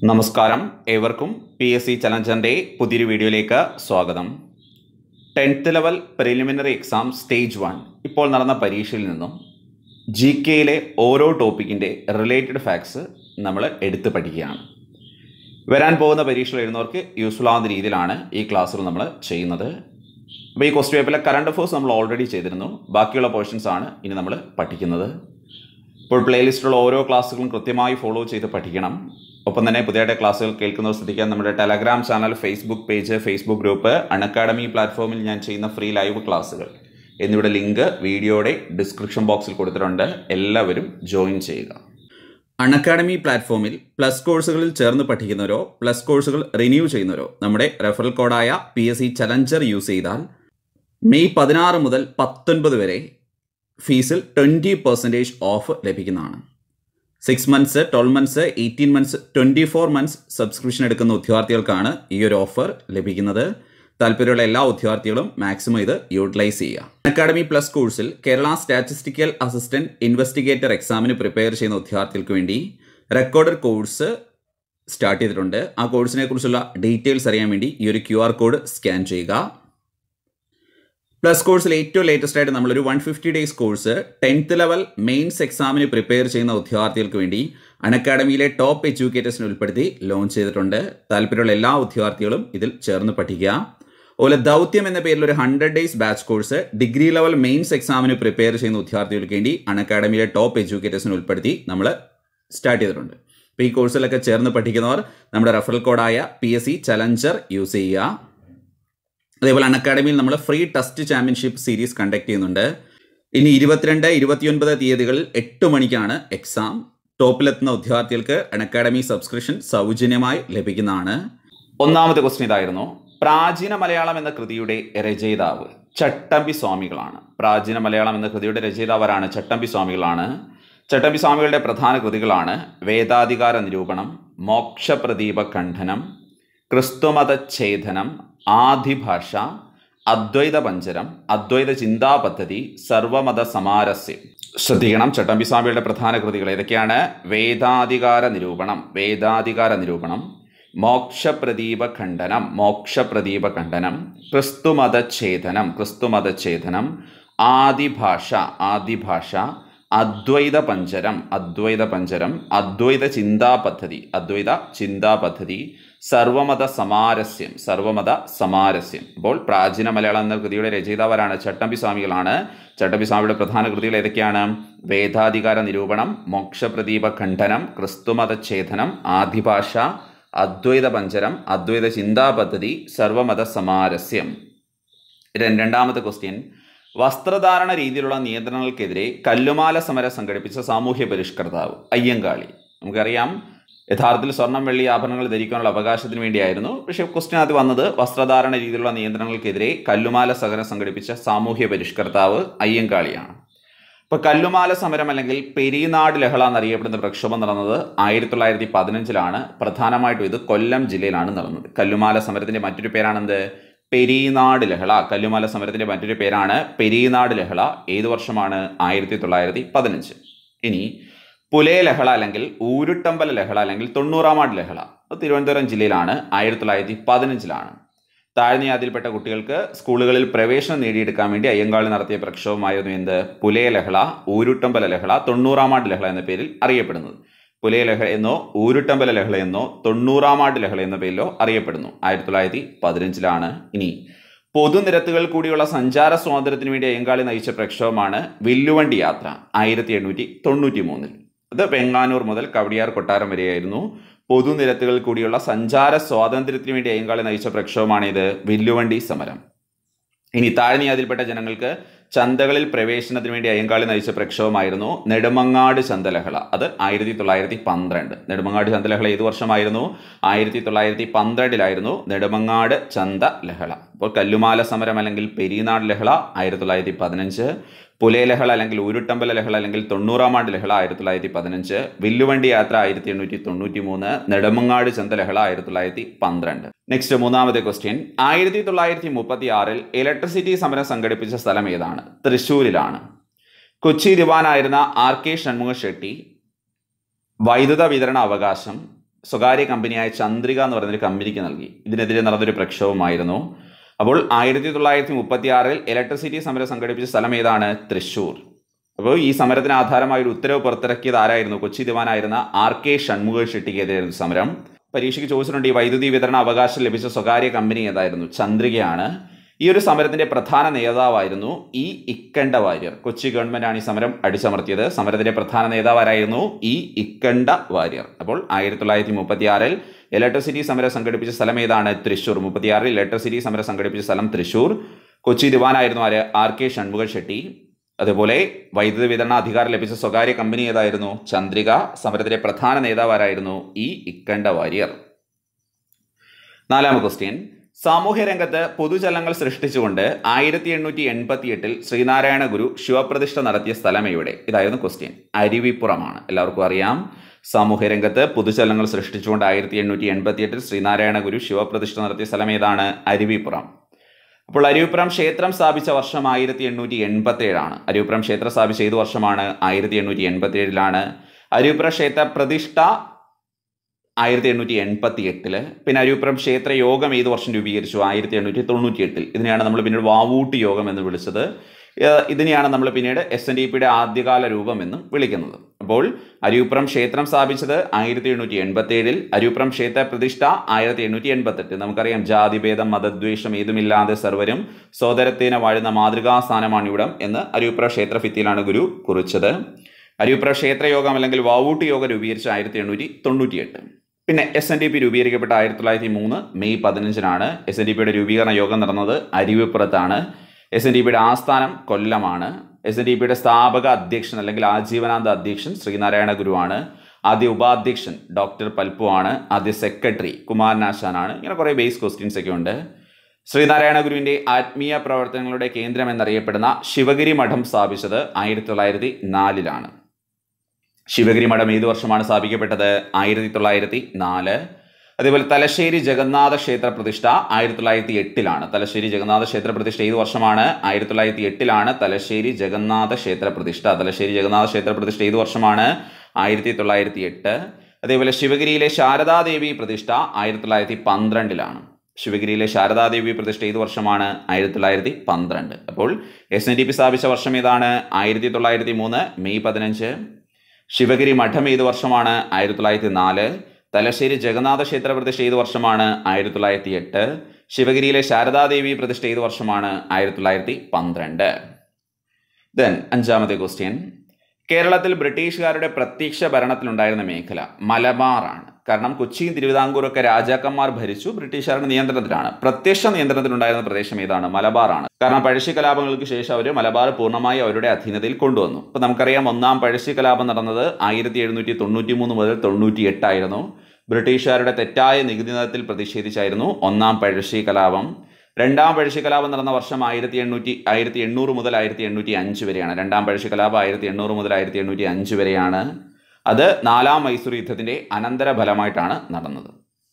നമസ്കാരം ഏവർക്കും P S C ചലഞ്ചറിൻ്റെ പുതിയൊരു വീഡിയോയിലേക്ക് സ്വാഗതം tenth level preliminary exam stage one ഇപ്പോൾ നടന്ന പരീക്ഷയിൽ നിന്നും ജി കെയിലെ ഓരോ ടോപ്പിക്കിൻ്റെ റിലേറ്റഡ് ഫാക്ട്സ് നമ്മൾ എടുത്ത് പഠിക്കുകയാണ് വരാൻ പോകുന്ന പരീക്ഷയിൽ എഴുതുന്നവർക്ക് യൂസ്ഫുൾ ആവുന്ന രീതിയിലാണ് ഈ ക്ലാസ്സുകൾ നമ്മൾ ചെയ്യുന്നത് അപ്പോൾ ഈ ക്വസ്റ്റ് പേപ്പറിലെ കറണ്ട് അഫേഴ്സ് നമ്മൾ ഓൾറെഡി ചെയ്തിരുന്നു ബാക്കിയുള്ള പോർഷൻസ് ആണ് ഇനി നമ്മൾ പഠിക്കുന്നത് ഇപ്പോൾ പ്ലേലിസ്റ്റിലുള്ള ഓരോ ക്ലാസ്സുകളും കൃത്യമായി ഫോളോ ചെയ്ത് പഠിക്കണം ഒപ്പം തന്നെ പുതിയതായിട്ട് ക്ലാസ്സുകൾ കേൾക്കുന്നവർ ശ്രദ്ധിക്കാൻ നമ്മുടെ Telegram channel Facebook page Facebook group Unacademy പ്ലാറ്റ്ഫോമിൽ ഞാൻ ചെയ്യുന്ന ഫ്രീ ലൈവ് ക്ലാസ്സുകൾ എന്നിവയുടെ ലിങ്ക് വീഡിയോയുടെ ഡിസ്ക്രിപ്ഷൻ ബോക്സിൽ കൊടുത്തിട്ടുണ്ട് എല്ലാവരും ജോയിൻ ചെയ്യുക അൺഅക്കാഡമി പ്ലാറ്റ്ഫോമിൽ പ്ലസ് കോഴ്സുകളിൽ ചേർന്ന് പഠിക്കുന്നവരോ പ്ലസ് കോഴ്സുകൾ റിന്യൂ ചെയ്യുന്നവരോ നമ്മുടെ റെഫറൽ കോഡായ P S C challenger use ചെയ്താൽ മെയ് പതിനാറ് മുതൽ പത്തൊൻപത് വരെ ഫീസിൽ ട്വൻറ്റി പെർസെൻറ്റേജ് ഓഫ് ലഭിക്കുന്നതാണ് six months twelve months eighteen months twenty four months subscription എടുക്കുന്ന ഉദ്യോഗാർത്ഥികൾക്കാണ് ഈ ഒരു ഓഫർ ലഭിക്കുന്നത് താല്പര്യമുള്ള എല്ലാ ഉദ്യോഗാർത്ഥികളും മാക്സിമം ഇത് യൂട്ടിലൈസ് ചെയ്യുക അക്കാഡമി പ്ലസ് കോഴ്സിൽ കേരള സ്റ്റാറ്റിസ്റ്റിക്കൽ അസിസ്റ്റന്റ് ഇൻവെസ്റ്റിഗേറ്റർ എക്സാമിന് പ്രിപ്പയർ ചെയ്യുന്ന ഉദ്യോഗാർത്ഥികൾക്ക് വേണ്ടി റെക്കോർഡഡ് കോഴ്സ് സ്റ്റാർട്ട് ചെയ്തിട്ടുണ്ട് ആ കോഴ്സിനെ കുറിച്ചുള്ള ഡീറ്റെയിൽസ് അറിയാൻ വേണ്ടി ഈ ഒരു ക്യു ആർ കോഡ് സ്കാൻ ചെയ്യുക പ്ലസ് കോഴ്സിൽ ഏറ്റവും ലേറ്റസ്റ്റ് ആയിട്ട് നമ്മളൊരു one fifty days course tenth level mains എക്സാമിന് പ്രിപ്പയർ ചെയ്യുന്ന ഉദ്യോഗാർത്ഥികൾക്ക് വേണ്ടി അൺഅക്കാഡമിയിലെ ടോപ്പ് എഡ്യൂക്കേറ്റേഴ്സിനെ ഉൾപ്പെടുത്തി ലോഞ്ച് ചെയ്തിട്ടുണ്ട് താല്പര്യമുള്ള എല്ലാ ഉദ്യോഗാർത്ഥികളും ഇതിൽ ചേർന്ന് പഠിക്കുക അതുപോലെ ദൗത്യം എന്ന പേരിൽ ഒരു hundred days batch course degree level mains എക്സാമിന് പ്രിപ്പയർ ചെയ്യുന്ന ഉദ്യോഗാർത്ഥികൾക്ക് വേണ്ടി അൺഅക്കാഡമിയിലെ ടോപ്പ് എഡ്യൂക്കേറ്റേഴ്സിനെ ഉൾപ്പെടുത്തി നമ്മൾ സ്റ്റാർട്ട് ചെയ്തിട്ടുണ്ട് അപ്പോൾ ഈ കോഴ്സിലൊക്കെ ചേർന്ന് പഠിക്കുന്നവർ നമ്മുടെ റെഫറൽ കോഡായ P S C challenger use ചെയ്യുക അതേപോലെ അൺഅക്കാഡമിയിൽ നമ്മൾ free test championship series conduct ചെയ്യുന്നുണ്ട് ഇനി ഇരുപത്തിരണ്ട് ഇരുപത്തിയൊൻപത് തീയതികളിൽ എട്ട് മണിക്കാണ് എക്സാം ടോപ്പിലെത്തുന്ന ഉദ്യോഗാർത്ഥികൾക്ക് അൺഅക്കാഡമി സബ്സ്ക്രിപ്ഷൻ സൗജന്യമായി ലഭിക്കുന്നതാണ് ഒന്നാമത്തെ ക്വസ്റ്റ്യൻ ഇതായിരുന്നു പ്രാചീന മലയാളം എന്ന കൃതിയുടെ രചയിതാവ് ചട്ടമ്പി സ്വാമികളാണ് പ്രാചീന മലയാളം എന്ന കൃതിയുടെ രചയിതാവരാണ് ചട്ടമ്പി സ്വാമികളാണ് ചട്ടമ്പി സ്വാമികളുടെ പ്രധാന കൃതികളാണ് വേദാധികാര നിരൂപണം മോക്ഷപ്രദീപ ഖണ്ഡനം ക്രിസ്തുമതഛേദനം ആദിഭാഷ അദ്വൈത പഞ്ചരം അദ്വൈത ചിന്താ പദ്ധതി സർവമത സമാരസ്യം ശ്രദ്ധിക്കണം ചട്ടമ്പി സ്വാമിയുടെ പ്രധാന കൃതികൾ ഏതൊക്കെയാണ് വേദാധികാര നിരൂപണം വേദാധികാര നിരൂപണം മോക്ഷപ്രദീപ ഖണ്ഡനം മോക്ഷപ്രദീപ ഖണ്ഡനം ക്രിസ്തുമതഛേദനം ക്രിസ്തുമതഛേദനം ആദിഭാഷ ആദിഭാഷ അദ്വൈത പഞ്ചരം അദ്വൈത പഞ്ചരം അദ്വൈത ചിന്താ പദ്ധതി അദ്വൈത ചിന്താ പദ്ധതി സർവമത സമാരസ്യം സർവമത സമാരസ്യം അപ്പോൾ പ്രാചീന മലയാളം എന്ന കൃതിയുടെ രചയിതാവരാണ് ചട്ടമ്പി സ്വാമികളാണ് ചട്ടമ്പി സ്വാമിയുടെ പ്രധാന കൃതികൾ ഏതൊക്കെയാണ് വേദാധികാര നിരൂപണം മോക്ഷപ്രദീപ ഖണ്ഡനം ക്രിസ്തുമതഛേദനം ആദിഭാഷ അദ്വൈത പഞ്ചരം അദ്വൈത ചിന്താ പദ്ധതി സർവമത സമാരസ്യം രണ്ടാമത്തെ ക്വസ്റ്റ്യൻ വസ്ത്രധാരണ രീതിയിലുള്ള നിയന്ത്രണങ്ങൾക്കെതിരെ കല്ലുമാല സമരം സംഘടിപ്പിച്ച സാമൂഹ്യ പരിഷ്കർത്താവ് അയ്യങ്കാളി നമുക്കറിയാം യഥാർത്ഥത്തിൽ സ്വർണം വെള്ളി ആഭരണങ്ങൾ ധരിക്കാനുള്ള അവകാശത്തിന് വേണ്ടിയായിരുന്നു പക്ഷേ ക്വസ്റ്റ്യൻ അത് വന്നത് വസ്ത്രധാരണ രീതിയിലുള്ള നിയന്ത്രണങ്ങൾക്കെതിരെ കല്ലുമാല സമരം സംഘടിപ്പിച്ച സാമൂഹ്യ പരിഷ്കർത്താവ് അയ്യങ്കാളിയാണ് ഇപ്പോൾ കല്ലുമാല സമരം അല്ലെങ്കിൽ പെരിനാട് ലഹള എന്നറിയപ്പെടുന്ന പ്രക്ഷോഭം നടന്നത് ആയിരത്തി തൊള്ളായിരത്തി പതിനഞ്ചിലാണ് പ്രധാനമായിട്ടും ഇത് കൊല്ലം ജില്ലയിലാണ് നടന്നത് കല്ലുമാല സമരത്തിൻ്റെ മറ്റൊരു പേരാണെന്ത് പെരിനാട് ലഹള കല്ലുമാല സമരത്തിൻ്റെ മറ്റൊരു പേരാണ് പെരിനാട് ലഹള ഏത് വർഷമാണ് ആയിരത്തി തൊള്ളായിരത്തി പതിനഞ്ച് ഇനി പുലയ ലഹള അല്ലെങ്കിൽ ഊരുട്ടമ്പല ലഹള അല്ലെങ്കിൽ തൊണ്ണൂറാമാട് ലഹള തിരുവനന്തപുരം ജില്ലയിലാണ് ആയിരത്തി തൊള്ളായിരത്തി പതിനഞ്ചിലാണ് താഴ്ന്ന ജാതിയിൽപ്പെട്ട കുട്ടികൾക്ക് സ്കൂളുകളിൽ പ്രവേശനം നേടിയെടുക്കാൻ വേണ്ടി അയ്യങ്കാളി നടത്തിയ പ്രക്ഷോഭമായിരുന്നു എന്ത് പുലയ ലഹള ഊരുട്ടമ്പല ലഹള തൊണ്ണൂറാമാട് ലഹള എന്ന പേരിൽ അറിയപ്പെടുന്നത് പുലയ ലഹള എന്നോ ഊരുട്ടമ്പല ലഹള എന്നോ തൊണ്ണൂറാമാട് ലഹള എന്ന പേരിലോ അറിയപ്പെടുന്നു ആയിരത്തി തൊള്ളായിരത്തി പതിനഞ്ചിലാണ് ഇനി പൊതുനിരത്തുകൾ കൂടിയുള്ള സഞ്ചാര സ്വാതന്ത്ര്യത്തിന് വേണ്ടി അയ്യങ്കാളി നയിച്ച പ്രക്ഷോഭമാണ് വില്ലുവണ്ടി യാത്ര ആയിരത്തി എണ്ണൂറ്റി തൊണ്ണൂറ്റി മൂന്നിൽ അത് വെങ്ങാനൂർ മുതൽ കവടിയാർ കൊട്ടാരം വരെയായിരുന്നു പൊതുനിരത്തുകൾ കൂടിയുള്ള സഞ്ചാര സ്വാതന്ത്ര്യത്തിന് വേണ്ടി അയ്യങ്കാളി നയിച്ച പ്രക്ഷോഭമാണിത് വില്ലുവണ്ടി സമരം ഇനി താഴ്ന്ന ജാതിയിൽപ്പെട്ട ജനങ്ങൾക്ക് ചന്തകളിൽ പ്രവേശനത്തിന് വേണ്ടി അയ്യങ്കാളി നയിച്ച പ്രക്ഷോഭമായിരുന്നു നെടുമങ്ങാട് ചന്തലഹള അത് ആയിരത്തി തൊള്ളായിരത്തി പന്ത്രണ്ട് നെടുമങ്ങാട് ചന്തലഹള ഏത് വർഷമായിരുന്നു ആയിരത്തി തൊള്ളായിരത്തി പന്ത്രണ്ടിലായിരുന്നു നെടുമങ്ങാട് ചന്ത ലഹള അപ്പോൾ കല്ലുമാല സമരം അല്ലെങ്കിൽ പെരിനാട് ലഹള ആയിരത്തി തൊള്ളായിരത്തി പതിനഞ്ച് പുലയ ലഹള അല്ലെങ്കിൽ ഊരുട്ടമ്പല ലഹള അല്ലെങ്കിൽ തൊണ്ണൂറാം ആണ്ട് ലഹള ആയിരത്തി തൊള്ളായിരത്തി പതിനഞ്ച് വില്ലുവണ്ടി യാത്ര ആയിരത്തി എണ്ണൂറ്റി തൊണ്ണൂറ്റി മൂന്ന് നെടുമങ്ങാട് ചന്ത ലഹള ആയിരത്തി തൊള്ളായിരത്തി പന്ത്രണ്ട് നെക്സ്റ്റ് മൂന്നാമത്തെ ക്വസ്റ്റ്യൻ ആയിരത്തി തൊള്ളായിരത്തി മുപ്പത്തി ആറിൽ ഇലക്ട്രിസിറ്റി സമരം സംഘടിപ്പിച്ച സ്ഥലം ഏതാണ് തൃശ്ശൂരിലാണ് കൊച്ചി ദിവാനായിരുന്ന ആർ കെ ഷൺമുഖ ഷെട്ടി വൈദ്യുത വിതരണ അവകാശം സ്വകാര്യ കമ്പനിയായ ചന്ദ്രിക എന്ന് പറയുന്നൊരു കമ്പനിക്ക് നൽകി ഇതിനെതിരെ നടന്നൊരു പ്രക്ഷോഭമായിരുന്നു അപ്പോൾ ആയിരത്തി തൊള്ളായിരത്തി മുപ്പത്തി ആറിൽ ഇലക്ട്രിസിറ്റി സമരം സംഘടിപ്പിച്ച സ്ഥലം ഏതാണ് തൃശ്ശൂർ അപ്പോൾ ഈ സമരത്തിന് ആധാരമായ ഒരു ഉത്തരവ് പുറത്തിറക്കിയത് ആരായിരുന്നു കൊച്ചി ദിവാനായിരുന്ന ആർ കെ ഷൺമുഖ ഷെട്ടിക്കെതിരായിരുന്നു സമരം പരീക്ഷയ്ക്ക് ചോദിച്ചിട്ടുണ്ട് ഈ വൈദ്യുതി വിതരണ അവകാശം ലഭിച്ച സ്വകാര്യ കമ്പനി ഏതായിരുന്നു ചന്ദ്രികയാണ് ഈ ഒരു സമരത്തിന്റെ പ്രധാന നേതാവായിരുന്നു ഈ ഇക്കണ്ട വാര്യർ കൊച്ചി ഗവൺമെന്റാണ് ഈ സമരം അടിച്ചമർത്തിയത് സമരത്തിന്റെ പ്രധാന നേതാവാരായിരുന്നു ഈ ഇക്കണ്ട വാര്യർ അപ്പോൾ ആയിരത്തി തൊള്ളായിരത്തി മുപ്പത്തി ആറിൽ ഇലക്ട്രിസിറ്റി സമരം സംഘടിപ്പിച്ച സ്ഥലം ഏതാണ് തൃശൂർ മുപ്പത്തിയാറിൽ ഇലക്ട്രിസിറ്റി സമരം സംഘടിപ്പിച്ച സ്ഥലം തൃശൂർ കൊച്ചി ദിവാനായിരുന്നു ആര് ആർ കെ ഷൺമുഖ ഷെട്ടി അതുപോലെ വൈദ്യുതി വിതരണ അധികാരം ലഭിച്ച സ്വകാര്യ കമ്പനി ഏതായിരുന്നു ചന്ദ്രിക സമരത്തിലെ പ്രധാന നേതാവാരായിരുന്നു ഈ ഇക്കണ്ട വാര്യർ നാലാമത്തെ ക്വസ്റ്റ്യൻ സാമൂഹ്യ രംഗത്ത് പൊതുജലങ്ങൾ സൃഷ്ടിച്ചുകൊണ്ട് ആയിരത്തി എണ്ണൂറ്റി എൺപത്തി എട്ടിൽ ശ്രീനാരായണ ഗുരു ശിവപ്രതിഷ്ഠ നടത്തിയ സ്ഥലം എവിടെ ഇതായിരുന്നു ക്വസ്റ്റ്യൻ അരുവിപ്പുറമാണ് എല്ലാവർക്കും അറിയാം സാമൂഹ്യ രംഗത്ത് പൊതുജലങ്ങൾ സൃഷ്ടിച്ചുകൊണ്ട് ആയിരത്തി എണ്ണൂറ്റി എൺപത്തി എട്ടിൽ ശ്രീനാരായണ ഗുരു ശിവപ്രതിഷ്ഠ നടത്തിയ സ്ഥലം ഏതാണ് അരുവിപ്പുറം അപ്പോൾ അരുവിപ്പുറം ക്ഷേത്രം സ്ഥാപിച്ച വർഷം ആയിരത്തി എണ്ണൂറ്റി എൺപത്തി ഏഴാണ് അരുവിപ്പുറം ക്ഷേത്രം സ്ഥാപിച്ച ഏത് വർഷമാണ് ആയിരത്തി എണ്ണൂറ്റി എൺപത്തി ഏഴിലാണ് അരുവിപ്പുറം ക്ഷേത്ര പ്രതിഷ്ഠ ആയിരത്തി എണ്ണൂറ്റി എൺപത്തി എട്ടില് പിന്നെ അരുവിപ്പുറം ക്ഷേത്ര യോഗം ഏത് വർഷം രൂപീകരിച്ചു ആയിരത്തി എണ്ണൂറ്റി തൊണ്ണൂറ്റി എട്ടിൽ ഇതിനെയാണ് നമ്മൾ പിന്നീട് വാവൂട്ട് യോഗം എന്ന് വിളിച്ചത് ഏഹ് ഇതിനെയാണ് നമ്മൾ പിന്നീട് എസ് എൻ ഡി പിയുടെ ആദ്യകാല രൂപം എന്നും വിളിക്കുന്നത് അപ്പോൾ അരിയുപ്പുറം ക്ഷേത്രം സ്ഥാപിച്ചത് ആയിരത്തി എണ്ണൂറ്റി എൺപത്തി ഏഴിൽ അരിയുപ്പുറം ക്ഷേത്ര പ്രതിഷ്ഠ ആയിരത്തി എണ്ണൂറ്റി എൺപത്തെട്ട് നമുക്കറിയാം ജാതിഭേദം മതദ്വേഷം ഏതുമില്ലാതെ സർവരും സോദരത്തേന വാഴുന്ന മാതൃകാ സ്ഥാനമാണ് ഇവിടം എന്ന് അരിയുപ്പുറ ക്ഷേത്ര ഭിത്തിയിലാണ് ഗുരു കുറിച്ചത് അരിയുപ്പുറ ക്ഷേത്ര യോഗം അല്ലെങ്കിൽ വാവൂട്ട് യോഗം രൂപീകരിച്ച ആയിരത്തി എണ്ണൂറ്റി തൊണ്ണൂറ്റിയെട്ട് പിന്നെ എസ് എൻ ഡി പി രൂപീകരിക്കപ്പെട്ട ആയിരത്തി തൊള്ളായിരത്തി മൂന്ന് മെയ് പതിനഞ്ചിനാണ് എസ് എൻ ഡി പിയുടെ രൂപീകരണ യോഗം നടന്നത് അരുവിപ്പുറത്താണ് എസ് എൻ ഡി പിയുടെ ആസ്ഥാനം കൊല്ലമാണ് എസ് എൻ ഡി പിയുടെ സ്ഥാപക അധ്യക്ഷൻ അല്ലെങ്കിൽ ആജീവനാന്ത അധ്യക്ഷൻ ശ്രീനാരായണ ഗുരുവാണ് ആദ്യ ഉപാധ്യക്ഷൻ ഡോക്ടർ പൽപ്പു ആണ് ആദ്യ സെക്രട്ടറി കുമാരനാശാനാണ് ഇങ്ങനെ കുറേ ബേസ് ക്വസ്റ്റ്യൻസ് ഒക്കെ ഉണ്ട് ശ്രീനാരായണ ഗുരുവിന്റെ ആത്മീയ പ്രവർത്തനങ്ങളുടെ കേന്ദ്രം എന്നറിയപ്പെടുന്ന ശിവഗിരി മഠം സ്ഥാപിച്ചത് ആയിരത്തി തൊള്ളായിരത്തി നാലിലാണ് ശിവഗിരി മഠം ഏത് വർഷമാണ് സ്ഥാപിക്കപ്പെട്ടത് ആയിരത്തി തൊള്ളായിരത്തി നാല് അതേപോലെ തലശ്ശേരി ജഗന്നാഥ ക്ഷേത്ര പ്രതിഷ്ഠ ആയിരത്തി തൊള്ളായിരത്തി എട്ടിലാണ് തലശ്ശേരി ജഗന്നാഥ ക്ഷേത്ര പ്രതിഷ്ഠ ഏത് വർഷമാണ് ആയിരത്തി തൊള്ളായിരത്തി എട്ടിലാണ് തലശ്ശേരി ജഗന്നാഥ ക്ഷേത്ര പ്രതിഷ്ഠ തലശ്ശേരി ജഗന്നാഥ ക്ഷേത്ര പ്രതിഷ്ഠ ഏത് വർഷമാണ് ആയിരത്തി തൊള്ളായിരത്തി എട്ട് അതേപോലെ ശിവഗിരിയിലെ ശാരദാദേവി പ്രതിഷ്ഠ ആയിരത്തി തൊള്ളായിരത്തി പന്ത്രണ്ടിലാണ് ശിവഗിരിയിലെ ശാരദാദേവി പ്രതിഷ്ഠ ഏത് വർഷമാണ് ആയിരത്തി തൊള്ളായിരത്തി പന്ത്രണ്ട് അപ്പോൾ എസ് എൻ ഡി പി സ്ഥാപിച്ച വർഷം ഏതാണ് ആയിരത്തി തൊള്ളായിരത്തി മൂന്ന് മെയ് പതിനഞ്ച് ശിവഗിരി മഠം ഏത് വർഷമാണ് ആയിരത്തി തൊള്ളായിരത്തി നാല് തലശ്ശേരി ജഗന്നാഥ ക്ഷേത്ര പ്രതിഷ്ഠ ഏത് വർഷമാണ് ആയിരത്തി തൊള്ളായിരത്തി എട്ട് ശിവഗിരിയിലെ ശാരദാദേവി പ്രതിഷ്ഠ ഏത് വർഷമാണ് ആയിരത്തി തൊള്ളായിരത്തി പന്ത്രണ്ട് ദെൻ അഞ്ചാമത്തെ ക്വസ്റ്റ്യൻ കേരളത്തിൽ ബ്രിട്ടീഷുകാരുടെ പ്രത്യക്ഷ ഭരണത്തിലുണ്ടായിരുന്ന മേഖല മലബാറാണ് കാരണം കൊച്ചിയും തിരുവിതാംകൂറൊക്കെ രാജാക്കന്മാർ ഭരിച്ചു ബ്രിട്ടീഷുകാരുടെ നിയന്ത്രണത്തിലാണ് പ്രത്യക്ഷ നിയന്ത്രണത്തിലുണ്ടായിരുന്ന പ്രദേശം ഏതാണ് മലബാറാണ് കാരണം പഴശ്ശി കലാപങ്ങൾക്ക് ശേഷം അവർ മലബാർ പൂർണ്ണമായി അവരുടെ അധീനതയിൽ കൊണ്ടുവന്നു ഇപ്പൊ നമുക്കറിയാം ഒന്നാം പഴശ്ശി കലാപം നടന്നത് ആയിരത്തി എഴുന്നൂറ്റി തൊണ്ണൂറ്റി മൂന്ന് മുതൽ തൊണ്ണൂറ്റി എട്ടായിരുന്നു ബ്രിട്ടീഷുകാരുടെ തെറ്റായ നികുതി നിരത്തിൽ പ്രതിഷേധിച്ചായിരുന്നു ഒന്നാം പഴശ്ശി കലാപം രണ്ടാം പഴശ്ശി കലാപം നടന്ന വർഷം ആയിരത്തി എണ്ണൂറ്റി ആയിരത്തി എണ്ണൂറ് മുതൽ ആയിരത്തി എണ്ണൂറ്റി അഞ്ച് വരെയാണ് രണ്ടാം പഴശ്ശി കലാപം ആയിരത്തി എണ്ണൂറ് മുതൽ ആയിരത്തി എണ്ണൂറ്റി അഞ്ച് വരെയാണ് അത് നാലാം മൈസൂർ യുദ്ധത്തിന്റെ അനന്തരഫലമായിട്ടാണ് നടന്നത്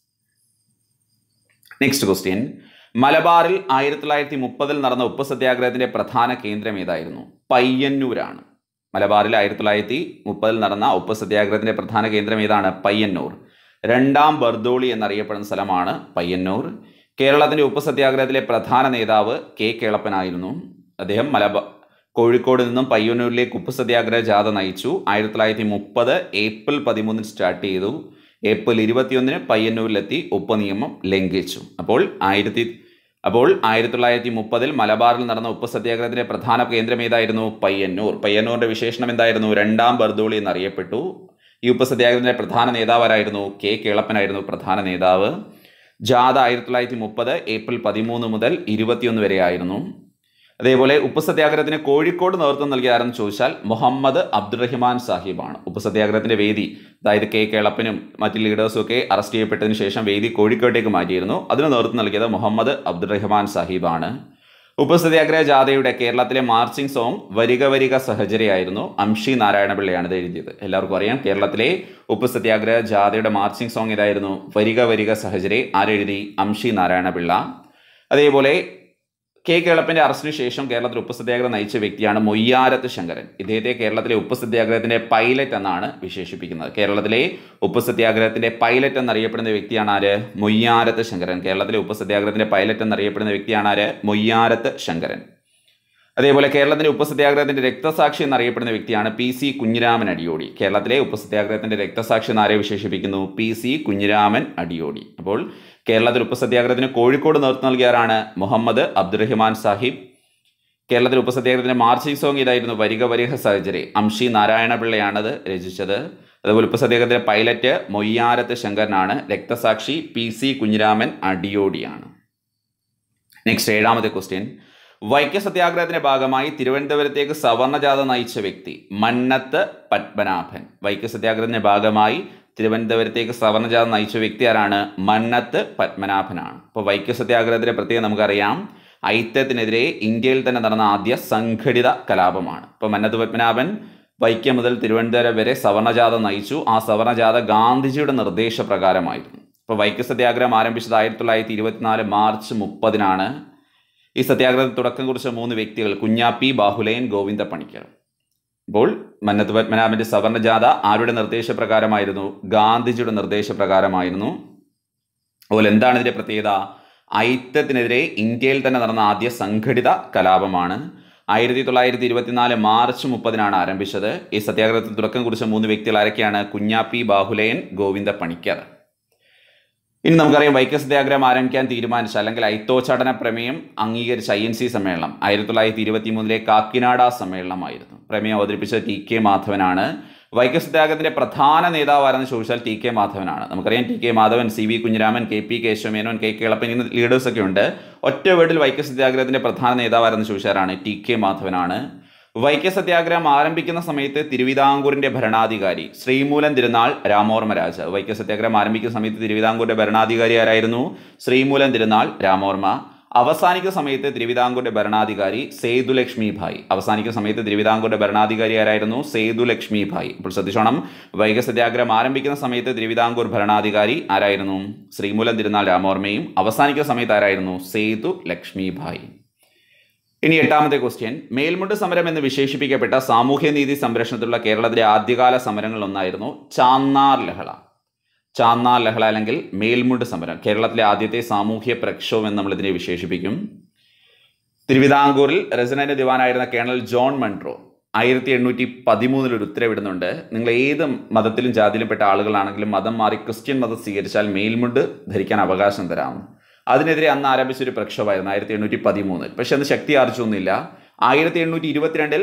നെക്സ്റ്റ് ക്വസ്റ്റ്യൻ മലബാറിൽ ആയിരത്തി തൊള്ളായിരത്തി മുപ്പതിൽ നടന്ന ഉപ്പ് സത്യാഗ്രഹത്തിന്റെ പ്രധാന കേന്ദ്രം ഏതായിരുന്നു പയ്യന്നൂരാണ് മലബാറിൽ ആയിരത്തി തൊള്ളായിരത്തി മുപ്പതിൽ നടന്ന ഉപ്പ് സത്യാഗ്രഹത്തിന്റെ പ്രധാന കേന്ദ്രം ഏതാണ് പയ്യന്നൂർ രണ്ടാം ബർദോളി എന്നറിയപ്പെടുന്ന സ്ഥലമാണ് പയ്യന്നൂർ കേരളത്തിന്റെ ഉപ്പ് സത്യാഗ്രഹത്തിലെ പ്രധാന നേതാവ് കെ കേളപ്പനായിരുന്നു അദ്ദേഹം മലബാർ കോഴിക്കോട് നിന്നും പയ്യന്നൂരിലേക്ക് ഉപ്പ് സത്യാഗ്രഹ ജാഥ നയിച്ചു ആയിരത്തി തൊള്ളായിരത്തി മുപ്പത് ഏപ്രിൽ പതിമൂന്നിന് സ്റ്റാർട്ട് ചെയ്തു ഏപ്രിൽ ഇരുപത്തിയൊന്നിന് പയ്യന്നൂരിലെത്തി ഉപ്പ് നിയമം ലംഘിച്ചു അപ്പോൾ ആയിരത്തി അപ്പോൾ ആയിരത്തി തൊള്ളായിരത്തി മുപ്പതിൽ മലബാറിൽ നടന്ന ഉപ്പ് സത്യാഗ്രഹത്തിന്റെ പ്രധാന കേന്ദ്രം ഏതായിരുന്നു പയ്യന്നൂർ പയ്യന്നൂരിന്റെ വിശേഷണം എന്തായിരുന്നു രണ്ടാം ബർദോളി എന്നറിയപ്പെട്ടു ഈ ഉപ്പ് സത്യാഗ്രഹത്തിന്റെ പ്രധാന നേതാവാരായിരുന്നു കെ കേളപ്പനായിരുന്നു പ്രധാന നേതാവ് ജാഥ ആയിരത്തി തൊള്ളായിരത്തി മുപ്പത് ഏപ്രിൽ പതിമൂന്ന് മുതൽ ഇരുപത്തിയൊന്ന് വരെ ആയിരുന്നു അതേപോലെ ഉപ്പ് സത്യാഗ്രഹത്തിന് കോഴിക്കോട് നേതൃത്വം നൽകിയാരെന്ന് ചോദിച്ചാൽ മുഹമ്മദ് അബ്ദുറഹിമാൻ സാഹിബാണ് ഉപ്പ് സത്യാഗ്രഹത്തിന്റെ വേദി അതായത് കെ കേളപ്പനും മറ്റ് ലീഡേഴ്സും ഒക്കെ അറസ്റ്റ് ചെയ്യപ്പെട്ടതിന് ശേഷം വേദി കോഴിക്കോട്ടേക്ക് മാറ്റിയിരുന്നു അതിന് നേതൃത്വം നൽകിയത് മുഹമ്മദ് അബ്ദുറഹിമാൻ സാഹിബാണ് ഉപ്പ് സത്യാഗ്രഹ ജാഥയുടെ കേരളത്തിലെ മാർച്ചിങ് സോങ് വരിക വരിക സഹചര്യയായിരുന്നു അംഷി നാരായണപിള്ളയാണ് ഇത് എഴുതിയത് എല്ലാവർക്കും അറിയാം കേരളത്തിലെ ഉപ്പ് സത്യാഗ്രഹ ജാഥയുടെ മാർച്ചിങ് സോങ് ഇതായിരുന്നു വരിക വരിക സഹചര്യ ആരെഴുതി അംഷി നാരായണപിള്ള അതേപോലെ കെ കേളപ്പന്റെ അറസ്റ്റിന് ശേഷം കേരളത്തിൽ ഉപ്പ് സത്യാഗ്രഹം നയിച്ച വ്യക്തിയാണ് മൊയ്യാരത്ത് ശങ്കരൻ ഇദ്ദേഹത്തെ കേരളത്തിലെ ഉപ്പ് സത്യാഗ്രഹത്തിന്റെ പൈലറ്റ് എന്നാണ് വിശേഷിപ്പിക്കുന്നത് കേരളത്തിലെ ഉപ്പ് സത്യാഗ്രഹത്തിന്റെ പൈലറ്റ് എന്നറിയപ്പെടുന്ന വ്യക്തിയാണ് ആര് മൊയ്യാരത്ത് ശങ്കരൻ കേരളത്തിലെ ഉപ്പ് സത്യാഗ്രഹത്തിന്റെ പൈലറ്റ് എന്നറിയപ്പെടുന്ന വ്യക്തിയാണ് ആര് മൊയ്യാരത്ത് ശങ്കരൻ അതേപോലെ കേരളത്തിന്റെ ഉപ്പ് സത്യാഗ്രഹത്തിന്റെ രക്തസാക്ഷി എന്നറിയപ്പെടുന്ന വ്യക്തിയാണ് പി സി കുഞ്ഞിരാമൻ അടിയോടി കേരളത്തിലെ ഉപ്പ് സത്യാഗ്രഹത്തിന്റെ രക്തസാക്ഷി എന്നാരെ വിശേഷിപ്പിക്കുന്നു പി സി കുഞ്ഞിരാമൻ അടിയോടി അപ്പോൾ കേരളത്തിൽ ഉപ്പ് സത്യാഗ്രഹത്തിന് കോഴിക്കോട് നേതൃത്വം നൽകിയാരാണ് മുഹമ്മദ് അബ്ദുറഹിമാൻ സാഹിബ് കേരളത്തിൽ ഉപ്പ് സത്യാഗ്രഹത്തിന്റെ മാർച്ചിങ് സോങ് ഇതായിരുന്നു വരിക വരിക സഹചരി അംഷി നാരായണ പിള്ളയാണത് രചിച്ചത് അതുപോലെ ഉപ്പ് സത്യാഗ്രഹത്തിന്റെ പൈലറ്റ് മൊയ്യാരത്ത് ശങ്കരനാണ് രക്തസാക്ഷി പി സി കുഞ്ഞിരാമൻ അടിയോടിയാണ് നെക്സ്റ്റ് ഏഴാമത്തെ ക്വസ്റ്റ്യൻ വൈക്കം സത്യാഗ്രഹത്തിന്റെ ഭാഗമായി തിരുവനന്തപുരത്തേക്ക് സവർണജാഥ നയിച്ച വ്യക്തി മന്നത്ത് പത്മനാഭൻ വൈക്കം സത്യാഗ്രഹത്തിന്റെ ഭാഗമായി തിരുവനന്തപുരത്തേക്ക് സവർണജാഥ നയിച്ച വ്യക്തി ആരാണ് മന്നത്ത് പത്മനാഭനാണ് അപ്പോൾ വൈക്കം സത്യാഗ്രഹത്തിന്റെ പ്രത്യേകം നമുക്കറിയാം ഐത്യത്തിനെതിരെ ഇന്ത്യയിൽ തന്നെ നടന്ന ആദ്യ സംഘടിത കലാപമാണ് ഇപ്പോൾ മന്നത്ത് പത്മനാഭൻ വൈക്കം മുതൽ തിരുവനന്തപുരം വരെ സവർണജാഥ നയിച്ചു ആ സവർണജാഥ ഗാന്ധിജിയുടെ നിർദ്ദേശപ്രകാരമായിരുന്നു ഇപ്പോൾ വൈക്കം സത്യാഗ്രഹം ആരംഭിച്ചത് ആയിരത്തി തൊള്ളായിരത്തി ഇരുപത്തിനാല് മാർച്ച് മുപ്പതിനാണ് ഈ സത്യാഗ്രഹത്തിൽ തുടക്കം കുറിച്ച മൂന്ന് വ്യക്തികൾ കുഞ്ഞാപ്പി ബാഹുലയൻ ഗോവിന്ദ പണിക്കർ അപ്പോൾ മന്നത്ത് പത്മനാഭന്റെ സവർണജാഥ ആരുടെ നിർദ്ദേശപ്രകാരമായിരുന്നു ഗാന്ധിജിയുടെ നിർദ്ദേശപ്രകാരമായിരുന്നു അതുപോലെ എന്താണ് ഇതിന്റെ പ്രത്യേകത ഐത്യത്തിനെതിരെ ഇന്ത്യയിൽ തന്നെ നടന്ന ആദ്യ സംഘടിത കലാപമാണ് ആയിരത്തി തൊള്ളായിരത്തി ഇരുപത്തിനാല് മാർച്ച് മുപ്പതിനാണ് ആരംഭിച്ചത് ഈ സത്യാഗ്രഹത്തിൽ തുടക്കം കുറിച്ച മൂന്ന് വ്യക്തികൾ ആരൊക്കെയാണ് കുഞ്ഞാപ്പി ബാഹുലയൻ ഗോവിന്ദ പണിക്കർ ഇനി നമുക്കറിയാം വൈക്കം സത്യാഗ്രഹം ആരംഭിക്കാൻ തീരുമാനിച്ച അല്ലെങ്കിൽ ഐത്തോച്ചാടന പ്രമേയം അംഗീകരിച്ച ഐ എൻ സി സമ്മേളനം ആയിരത്തി തൊള്ളായിരത്തി ഇരുപത്തി മൂന്നിലെ കാക്കിനാട സമ്മേളനമായിരുന്നു പ്രമേയം അവതരിപ്പിച്ച ടി കെ മാധവനാണ് വൈക്കം സത്യാഗ്രഹത്തിന്റെ പ്രധാന നേതാവ് ആരെന്ന് ചോദിച്ചാൽ ടി കെ മാധവനാണ് നമുക്കറിയാം T K Madhavan C V Kunhiraman K P Kesava Menon K Kelappan ഇങ്ങനെ ലീഡേഴ്സ് ഒക്കെ ഉണ്ട് ഒറ്റ വീട്ടിൽ വൈക്കം സത്യാഗ്രഹത്തിന്റെ പ്രധാന നേതാവ് ആരെന്ന് ചോദിച്ചാലാണ് ടി കെ മാധവനാണ് വൈക്കം സത്യാഗ്രഹം ആരംഭിക്കുന്ന സമയത്ത് തിരുവിതാംകൂറിന്റെ ഭരണാധികാരി ശ്രീമൂലം തിരുനാൾ രാമോർമ്മ രാജ വൈക്കം സത്യാഗ്രഹം ആരംഭിക്കുന്ന സമയത്ത് തിരുവിതാംകൂറിന്റെ ഭരണാധികാരി ആരായിരുന്നു ശ്രീമൂലം തിരുനാൾ രാമോർമ്മ അവസാനിക്കുന്ന സമയത്ത് തിരുവിതാംകൂറിന്റെ ഭരണാധികാരി സേതുലക്ഷ്മി ഭായ് അവസാനിക്കുന്ന സമയത്ത് തിരുവിതാംകൂറിന്റെ ഭരണാധികാരി ആരായിരുന്നു സേതുലക്ഷ്മി ഭായ് ഇപ്പോൾ ശ്രദ്ധിച്ചോണം വൈക സത്യാഗ്രഹം ആരംഭിക്കുന്ന സമയത്ത് തിരുവിതാംകൂർ ഭരണാധികാരി ആരായിരുന്നു ശ്രീമൂലം തിരുനാൾ രാമോർമ്മയും അവസാനിക്കുന്ന സമയത്ത് ആരായിരുന്നു സേതു ലക്ഷ്മി ഭായ് ഇനി എട്ടാമത്തെ ക്വസ്റ്റ്യൻ മേൽമുണ്ട് സമരം എന്ന് വിശേഷിപ്പിക്കപ്പെട്ട സാമൂഹ്യനീതി സംരക്ഷണത്തിലുള്ള കേരളത്തിലെ ആദ്യകാല സമരങ്ങളിലൊന്നായിരുന്നു ചാന്നാർ ലഹള ചാന്നാർ ലഹള അല്ലെങ്കിൽ മേൽമുണ്ട് സമരം കേരളത്തിലെ ആദ്യത്തെ സാമൂഹ്യ പ്രക്ഷോഭം എന്ന് നമ്മൾ ഇതിനെ വിശേഷിപ്പിക്കും തിരുവിതാംകൂറിൽ റെസിഡന്റ് ദിവാനായിരുന്ന കേണൽ ജോൺ മൺട്രോ ആയിരത്തി എണ്ണൂറ്റി പതിമൂന്നിൽ ഒരു ഉത്തരവിടുന്നുണ്ട് നിങ്ങൾ ഏത് മതത്തിലും ജാതിയിലും പെട്ട ആളുകളാണെങ്കിലും മതം മാറി ക്രിസ്ത്യൻ മതം സ്വീകരിച്ചാൽ മേൽമുണ്ട് ധരിക്കാൻ അവകാശം തരാമെന്ന് അതിനെതിരെ അന്ന് ആരംഭിച്ച ഒരു പ്രക്ഷോഭമായിരുന്നു ആയിരത്തി എണ്ണൂറ്റി പതിമൂന്നിൽ പക്ഷെ അന്ന് ശക്തി ആർജൊന്നുമില്ല ആയിരത്തി എണ്ണൂറ്റി ഇരുപത്തിരണ്ടിൽ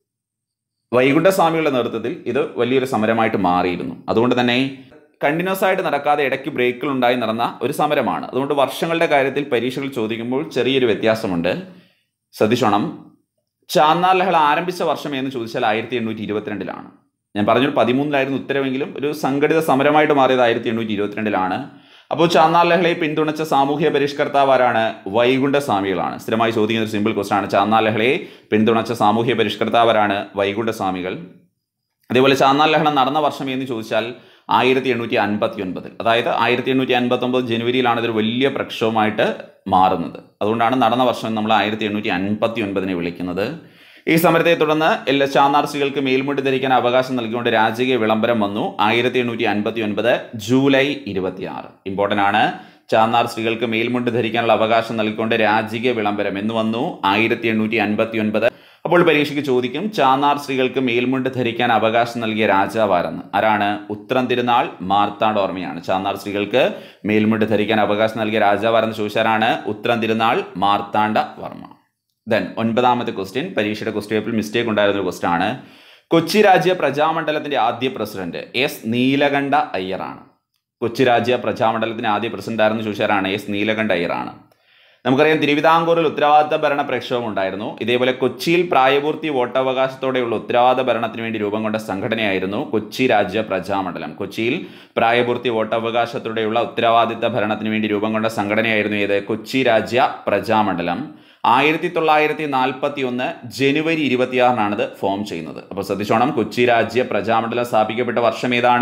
വൈകുണ്ഠസ്വാമികളുടെ നേതൃത്വത്തിൽ ഇത് വലിയൊരു സമരമായിട്ട് മാറിയിരുന്നു അതുകൊണ്ട് തന്നെ കണ്ടിന്യൂസ് ആയിട്ട് നടക്കാതെ ഇടയ്ക്ക് ബ്രേക്കുകൾ ഉണ്ടായി നടന്ന ഒരു സമരമാണ് അതുകൊണ്ട് വർഷങ്ങളുടെ കാര്യത്തിൽ പരീക്ഷകൾ ചോദിക്കുമ്പോൾ ചെറിയൊരു വ്യത്യാസമുണ്ട് ശ്രദ്ധിച്ചോണം ചാന്നാർ ലഹള ആരംഭിച്ച വർഷം എന്ന് ചോദിച്ചാൽ ആയിരത്തി എണ്ണൂറ്റി ഇരുപത്തിരണ്ടിലാണ് ഞാൻ പറഞ്ഞൊരു പതിമൂന്നിലായിരുന്നു ഉത്തരവെങ്കിലും ഒരു സംഘടിത സമരമായിട്ട് മാറിയത് ആയിരത്തി എണ്ണൂറ്റി ഇരുപത്തിരണ്ടിലാണ് അപ്പോൾ ചാന്നാർ ലഹളയെ പിന്തുണച്ച സാമൂഹ്യ പരിഷ്കർത്താവ് ആരാണ് വൈകുണ്ഠ സ്വാമികളാണ് സ്ഥിരമായി ചോദിക്കുന്ന ഒരു സിമ്പിൾ ക്വസ്റ്റൻ ആണ് ചാന്നാർ ലഹളയെ പിന്തുണച്ച സാമൂഹ്യ പരിഷ്കർത്താവരാണ് വൈകുണ്ഠ സ്വാമികൾ അതേപോലെ ചാന്നാർ ലഹള നടന്ന വർഷം എന്ന് ചോദിച്ചാൽ ആയിരത്തി എണ്ണൂറ്റി അൻപത്തി ഒൻപതിൽ അതായത് ആയിരത്തി എണ്ണൂറ്റി അൻപത്തി ഒമ്പത് ജനുവരിയിലാണ് ഇതൊരു വലിയ പ്രക്ഷോഭമായിട്ട് മാറുന്നത് അതുകൊണ്ടാണ് നടന്ന വർഷം നമ്മൾ ആയിരത്തി എണ്ണൂറ്റി അൻപത്തി ഒൻപതിനെ വിളിക്കുന്നത് ഈ സമരത്തെ തുടർന്ന് എല്ലാ ചാന്നാർ സ്ത്രീകൾക്ക് മേൽമുടി ധരിക്കാൻ അവകാശം നൽകിക്കൊണ്ട് രാജകീയ വിളംബരം വന്നു ആയിരത്തി എണ്ണൂറ്റി അൻപത്തി ഒൻപത് ജൂലൈ ഇരുപത്തിയാറ് ഇമ്പോർട്ടൻ്റ് ആണ് ചാന്നാർ സ്ത്രീകൾക്ക് മേൽമുണ്ട് ധരിക്കാനുള്ള അവകാശം നൽകിക്കൊണ്ട് രാജകീയ വിളംബരം എന്ന് വന്നു ആയിരത്തി എണ്ണൂറ്റി അൻപത്തി ഒൻപത് അപ്പോൾ പരീക്ഷയ്ക്ക് ചോദിക്കും ചാന്നാർ സ്ത്രീകൾക്ക് മേൽമുണ്ട് ധരിക്കാൻ അവകാശം നൽകിയ രാജാവാരെന്ന് ആരാണ് ഉത്രം തിരുനാൾ മാർത്താണ്ഡ ഓർമ്മയാണ് ചാന്നാർ സ്ത്രീകൾക്ക് മേൽമുണ്ട് ധരിക്കാൻ അവകാശം നൽകിയ രാജാവാരെന്ന് ചോദിച്ചാലാണ് ഉത്രം തിരുനാൾ മാർത്താണ്ഡ വർമ്മ ദെൻ ഒൻപതാമത്തെ ക്വസ്റ്റ്യൻ പരീക്ഷയുടെ ക്വസ്റ്റ്യൻ പേപ്പറിൽ മിസ്റ്റേക്ക് ഉണ്ടായിരുന്ന ഒരു ക്വസ്റ്റ്യൻ ആണ് കൊച്ചി രാജ്യ പ്രജാമണ്ഡലത്തിന്റെ ആദ്യ പ്രസിഡന്റ് എസ് നീലകണ്ഠ അയ്യറാണ് കൊച്ചി രാജ്യ പ്രജാമണ്ഡലത്തിന്റെ ആദ്യ പ്രസിഡന്റ് ആരെന്ന് ചോദിച്ചാലാണ് എസ് നീലകണ്ഠ അയ്യറാണ് നമുക്കറിയാം തിരുവിതാംകൂറിൽ ഉത്തരവാദിത്ത ഭരണ പ്രക്ഷോഭം ഉണ്ടായിരുന്നു ഇതേപോലെ കൊച്ചിയിൽ പ്രായപൂർത്തി വോട്ടവകാശത്തോടെയുള്ള ഉത്തരവാദിത്ത ഭരണത്തിന് വേണ്ടി രൂപം കൊണ്ട സംഘടനയായിരുന്നു കൊച്ചി രാജ്യ പ്രജാമണ്ഡലം കൊച്ചിയിൽ പ്രായപൂർത്തി വോട്ടവകാശത്തോടെയുള്ള ഉത്തരവാദിത്ത ഭരണത്തിന് വേണ്ടി രൂപം കൊണ്ട സംഘടനയായിരുന്നു ഏത് കൊച്ചി രാജ്യ പ്രജാമണ്ഡലം ആയിരത്തി തൊള്ളായിരത്തി നാൽപ്പത്തി ഒന്ന് ജനുവരി ഇരുപത്തിയാറിനാണ് ഇത് ഫോം ചെയ്യുന്നത് അപ്പോൾ ശ്രദ്ധിച്ചോണം കൊച്ചി രാജ്യ പ്രജാമണ്ഡലം സ്ഥാപിക്കപ്പെട്ട വർഷം ഏതാണ്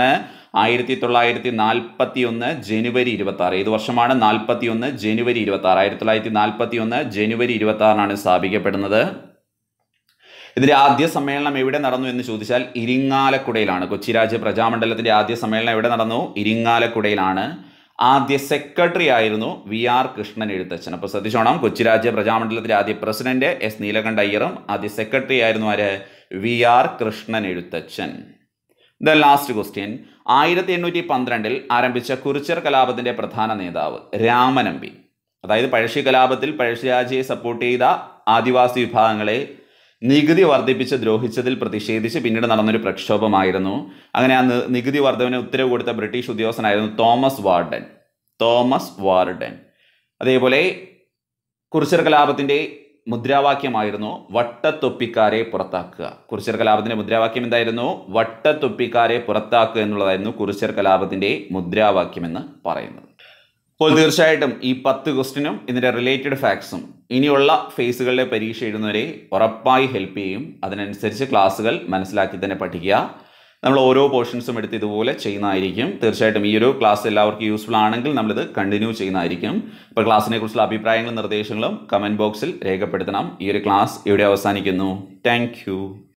ആയിരത്തി തൊള്ളായിരത്തി നാൽപ്പത്തി ഒന്ന് ജനുവരി ഇരുപത്തി ആറ് ഏത് വർഷമാണ് നാൽപ്പത്തി ഒന്ന് ജനുവരി ഇരുപത്തി ആറ് ആയിരത്തി തൊള്ളായിരത്തി നാൽപ്പത്തി ഒന്ന് ജനുവരി ഇരുപത്തി ആറിനാണ് സ്ഥാപിക്കപ്പെടുന്നത് ഇതിന്റെ ആദ്യ സമ്മേളനം എവിടെ നടന്നു എന്ന് ചോദിച്ചാൽ ഇരിങ്ങാലക്കുടയിലാണ് കൊച്ചിരാജ്യ പ്രജാമണ്ഡലത്തിന്റെ ആദ്യ സമ്മേളനം എവിടെ നടന്നു ഇരിങ്ങാലക്കുടയിലാണ് ആദ്യ സെക്രട്ടറി ആയിരുന്നു വി ആർ കൃഷ്ണൻ എഴുത്തച്ഛൻ അപ്പോൾ ശ്രദ്ധിച്ചോണം കൊച്ചിരാജ്യ പ്രജാമണ്ഡലത്തിലെ ആദ്യ പ്രസിഡന്റ് എസ് നീലകണ്ഠ അയ്യറും ആദ്യ സെക്രട്ടറി ആയിരുന്നു ആര് V R Krishnan Ezhuthachan the last question ആയിരത്തി എണ്ണൂറ്റി പന്ത്രണ്ടിൽ ആരംഭിച്ച കുറിച്ചർ കലാപത്തിന്റെ പ്രധാന നേതാവ് രാമനമ്പി അതായത് പഴശ്ശി കലാപത്തിൽ പഴശ്ശിരാജയെ സപ്പോർട്ട് ചെയ്ത ആദിവാസി വിഭാഗങ്ങളെ നികുതി വർദ്ധിപ്പിച്ച് ദ്രോഹിച്ചതിൽ പ്രതിഷേധിച്ച് പിന്നീട് നടന്നൊരു പ്രക്ഷോഭമായിരുന്നു അങ്ങനെ ആ നി- നികുതി വർധവിന് ഉത്തരവ് കൊടുത്ത ബ്രിട്ടീഷ് ഉദ്യോഗസ്ഥനായിരുന്നു തോമസ് വാർഡൻ തോമസ് വാർഡൻ അതേപോലെ കുറിച്ചർ കലാപത്തിന്റെ മുദ്രാവാക്യമായിരുന്നു വട്ടത്തൊപ്പിക്കാരെ പുറത്താക്കുക കുറിച്ചർ കലാപത്തിന്റെ മുദ്രാവാക്യം എന്തായിരുന്നു വട്ടത്തൊപ്പിക്കാരെ പുറത്താക്കുക എന്നുള്ളതായിരുന്നു കുറിച്ചർ കലാപത്തിന്റെ മുദ്രാവാക്യം എന്ന് പറയുന്നത് അപ്പോൾ തീർച്ചയായിട്ടും ഈ പത്ത് ക്വസ്റ്റിനും ഇതിൻ്റെ റിലേറ്റഡ് ഫാക്ട്സും ഇനിയുള്ള ഫേസുകളിലെ പരീക്ഷ എഴുതുന്നവരെ ഉറപ്പായി ഹെൽപ്പ് ചെയ്യും അതിനനുസരിച്ച് ക്ലാസ്സുകൾ മനസ്സിലാക്കി തന്നെ പഠിക്കുക നമ്മൾ ഓരോ പോർഷൻസും എടുത്ത് ഇതുപോലെ ചെയ്യുന്നതായിരിക്കും തീർച്ചയായിട്ടും ഈ ഒരു ക്ലാസ് എല്ലാവർക്കും യൂസ്ഫുൾ ആണെങ്കിൽ നമ്മളിത് കണ്ടിന്യൂ ചെയ്യുന്നതായിരിക്കും അപ്പോൾ ക്ലാസ്സിനെ കുറിച്ചുള്ള അഭിപ്രായങ്ങളും നിർദ്ദേശങ്ങളും കമൻറ്റ് ബോക്സിൽ രേഖപ്പെടുത്തണം ഈ ഒരു ക്ലാസ് ഇവിടെ അവസാനിക്കുന്നു താങ്ക്